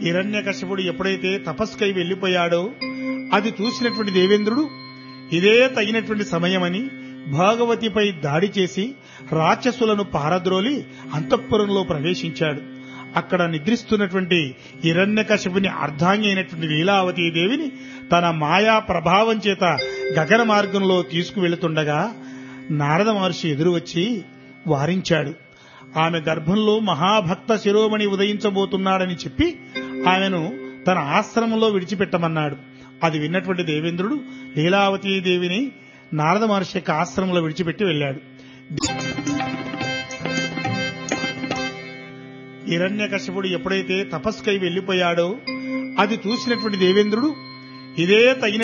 హిరణ్యకశిపుడు ఎప్పుడైతే తపస్కై వెళ్లిపోయాడో అది చూసినటువంటి దేవేంద్రుడు ఇదే తగినటువంటి సమయమని భాగవతిపై దాడి చేసి రాక్షసులను పారద్రోలి అంతఃపురంలో ప్రవేశించాడు అక్కడ నిద్రిస్తున్నటువంటి హిరణ్యకశిపుని అర్ధాంగి అయినటువంటి లీలావతీ దేవిని తన మాయా ప్రభావం చేత గగన మార్గంలో తీసుకువెళుతుండగా నారద మహర్షి ఎదురు వచ్చి వారించాడు ఆమె గర్భంలో మహాభక్త శిరోమణి ఉదయించబోతున్నాడని చెప్పి ఆమెను తన ఆశ్రమంలో విడిచిపెట్టమన్నాడు అది విన్నటువంటి దేవేంద్రుడు లీలావతీ దేవిని నారద మహర్షి యొక్క ఆశ్రమంలో విడిచిపెట్టి వెళ్ళాడు హిరణ్యకశిపుడు ఎప్పుడైతే తపస్కై వెళ్లిపోయాడో అది చూసినటువంటి దేవేంద్రుడు ఇదే తగిన